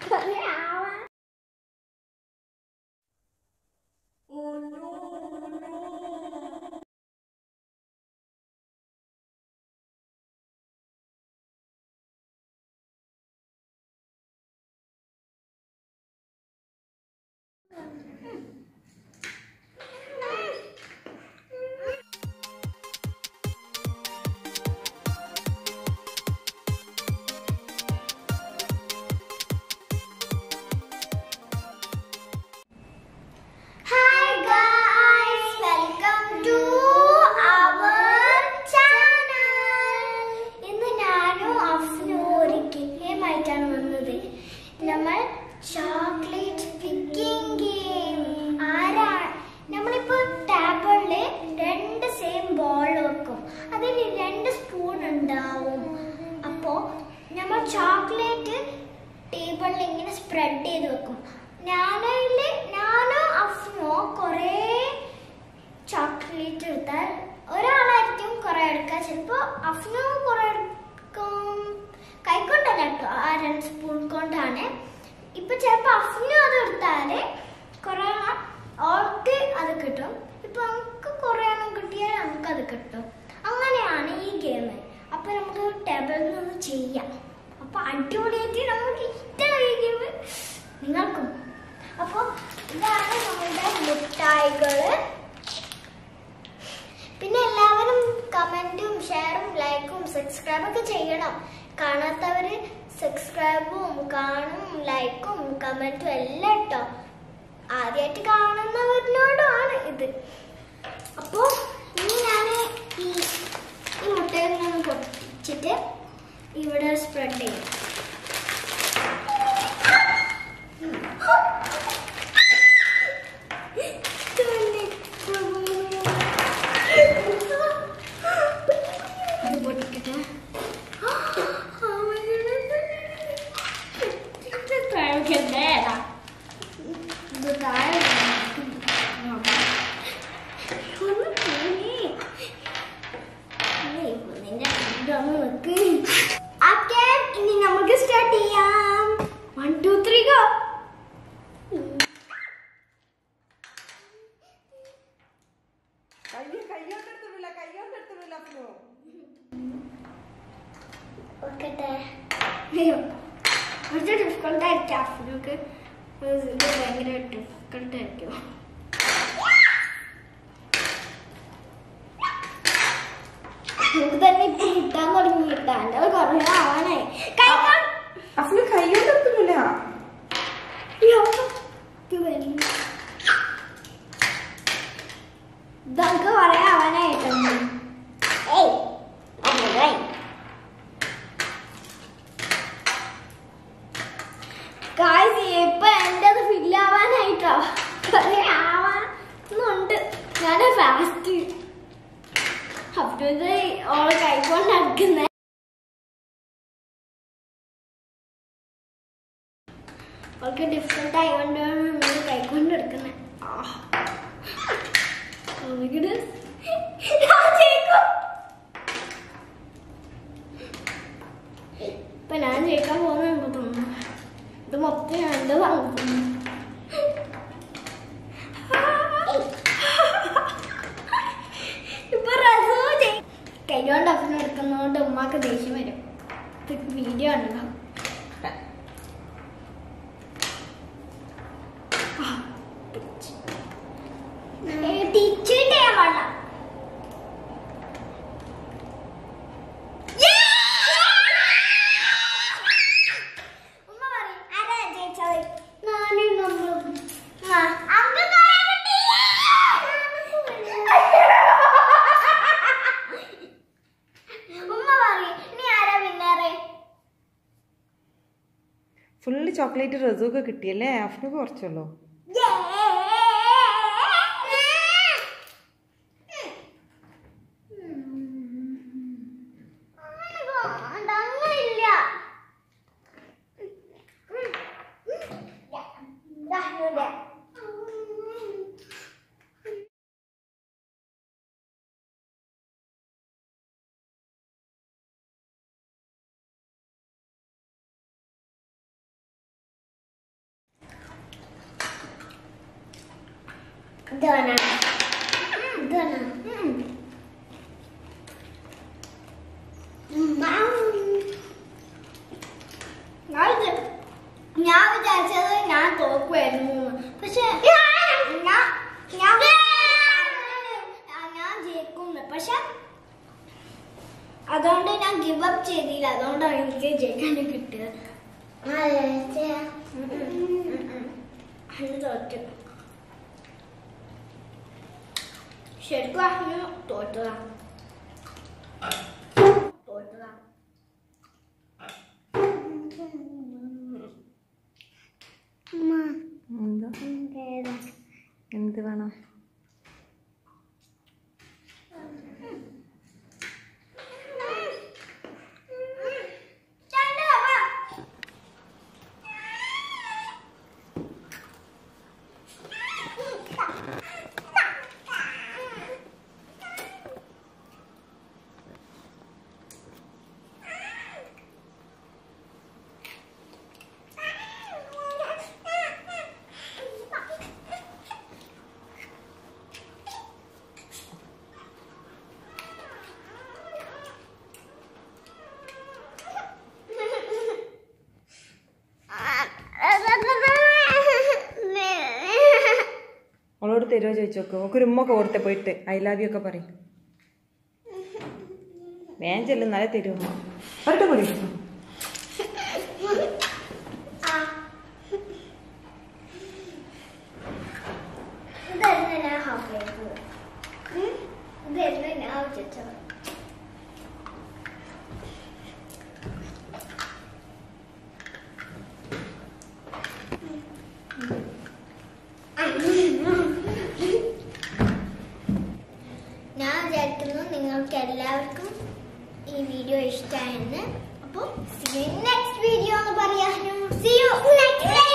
കുറേ ആവാ Hi guys, welcome to our channel. ഇന്ന് ഞാനും അഫ്നും ഒരു ഗെയിമായിട്ടാണ് വന്നത് നമ്മൾ ചോക്ലേറ്റ് പിക്കിംഗ് ഗെയിം ആരാ നമ്മളിപ്പോ ടേബിളില് രണ്ട് സെയിം ബോൾ വെക്കും അതിൽ രണ്ട് സ്പൂൺ ഉണ്ടാവും അപ്പോ നമ്മൾ ചോക്ലേറ്റ് ടേബിളിൽ ഇങ്ങനെ സ്പ്രെഡ് ചെയ്ത് വെക്കും ഞാനില് ഞാനോ അഫ്നോ കുറേ ചോക്ലേറ്റ് എടുത്താൽ ഒരാളായിരിക്കും കുറെ എടുക്കുക ചിലപ്പോ അഫ്നോ കുറെ എടുക്കും കൈക്കൊണ്ടല്ല കേട്ടോ ആ രണ്ട് സ്പൂൺ കൊണ്ടാണ് ഇപ്പൊ ചിലപ്പോ അഫ്നു അത് എടുത്താല് കുറെ ഓൾക്ക് അത് കിട്ടും ഇപ്പൊ നമുക്ക് കുറെ എണ്ണം കിട്ടിയാൽ നമുക്ക് അത് കിട്ടും അങ്ങനെയാണ് ഈ ഗെയിം അപ്പൊ നമുക്ക് ടേബിളിൽ നിന്ന് ചെയ്യാം അപ്പൊ അടിപൊളിയായിട്ട് നമുക്ക് ഇഷ്ടമായി ഈ ഗെയിം നിങ്ങൾക്കും അപ്പൊ ഇതാണ് നമ്മുടെ മിഠായികള് പിന്നെ എല്ലാവരും കമന്റും ഷെയറും ലൈക്കും സബ്സ്ക്രൈബും ഒക്കെ ചെയ്യണം കാണാത്തവര് സബ്സ്ക്രൈബും കാണും ലൈക്കും കമന്റും എല്ലാം ഇട്ടോ ആദ്യമായിട്ട് കാണുന്നവരിനോടാണ് ഇത് അപ്പോ ഇനി ഞാൻ ഈ ഈ മുട്ടയിൽ നിന്ന് പൊട്ടിച്ചിട്ട് ഇവിടെ സ്പ്രെഡ് ചെയ്യും ഇത് പൊട്ടിക്കട്ടെ കഴിക്കണ്ടേടാ ഇത് താഴെ നോക്കാം ഒന്ന് പോയി നിന്റെ ഒന്ന് നിക്ക് ഓക്കെ ഇനി നമുക്ക് സ്റ്റാർട്ട് ചെയ്യാം വൺ ടു ത്രീ ഗോ കയ്യ് കയ്യോണ്ടെടുത്തിട്ടില്ല കയ്യോണ്ടെടുത്തിട്ടില്ല അപ്പോ നോക്കട്ടെ അയ്യോ കുറച്ച് ഡിഫിക്കൽട്ട് ആയിരിക്കും അഫ്നക്ക് ഇത് ഭയങ്കര ഡിഫിക്കൽട്ട് ആയിരിക്കും നമുക്ക് തന്നെ ഇപ്പൊ കിട്ടാൻ തുടങ്ങി കിട്ടാണ്ട് കുറേ ആവാനായി കഴിക്കാൻ അഫ്നു കയ്യോണ്ടെടുത്തിട്ടില്ല അയ്യോ, ഇത് വരുന്നു. ഇതൊക്കെ കുറേ ആവാനായിട്ടുണ്ട് ഏയ് അങ്ങനെ ഗായ്സ് ഇപ്പൊ എന്റേത് ഫില്ല് ആവാനായിട്ടോ കുറേ ആവാന്നുണ്ട് ഞാൻ ഫാസ്റ്റ് അപ്പൊ ഇത് ഓള് കൈകൊണ്ട് നടക്കുന്നേ അവൾക്ക് ഡിഫറെന്റ് ആയതുകൊണ്ടാണ് നമ്മൾ കൈകൊണ്ട് എടുക്കുന്നത് ഇപ്പൊ ഞാൻ ജയിക്കാൻ പോകുന്നുണ്ട് തോന്നുന്നു ഇത് മൊത്തം രണ്ട് വാങ്ങുന്നു ഇപ്പൊ റസൂ ജയി- കൈകൊണ്ട് അപ്പനെ എടുക്കുന്നതുകൊണ്ട് ഉമ്മാക്ക് ദേഷ്യം വരും വീഡിയോ ഉണ്ടോ ടീച്ചർ ചെയ്യാൻ പാടില്ല ഉമ്മ പറയും ആരാ ജയിച്ചത് ഞാനും നമ്മളും ആ, അങ്ക് പറയാൻ പറ്റില്ല. ഉമ്മ പറയും നീ ആരാ വിന്നറ് ഫുള്ള് ചോക്ലേറ്റ് റസൂക്ക് കിട്ടിയല്ലേ അഫ്നു കുറച്ചുള്ളൂ അങ്ങനെയില്ല ഇത് വേണം ഇത് വേണം ഞാൻ ഇത്- ഞാൻ വിചാരിച്ചത് ഞാൻ തോക്കുമായിരുന്നു പക്ഷെ ഞാൻ ഞാൻ ഞാൻ ജയിക്കുന്നു പക്ഷെ അതുകൊണ്ട് ഞാൻ ഗിവ് അപ്പ് ചെയ്തില്ല അതുകൊണ്ടാണ് എനിക്ക് ജയിക്കാൻ കിട്ടിയത് അന്ന് തോറ്റു ശരിക്കും അന്ന് തോറ്റതാ തോറ്റതാ എന്താ എന്ത് വേണം അവളോട് തരുമോ ചോദിച്ചു നോക്ക് നമുക്ക് ഒരു ഉമ്മൊക്കെ ഓർത്തെ പോയിട്ട് ഐ ലവ് യു ഒക്കെ പറയും വേഗം ചെല്ലും നാളെ തരുമോ ഒരട്ടെ കൂടി ഇതായിരുന്നു ഞാൻ ഹാഫ് ചെയ്തത് ഇതായിരുന്നു ഞാൻ വിചാരിച്ചത് ഞാൻ വിചാരിക്കുന്നു നിങ്ങൾക്ക് എല്ലാവർക്കും ഈ വീഡിയോ ഇഷ്ടമായെന്ന് അപ്പോൾ നെക്സ്റ്റ് വീഡിയോ എന്ന് പറയാനും സി യു നെക്സ്റ്റ്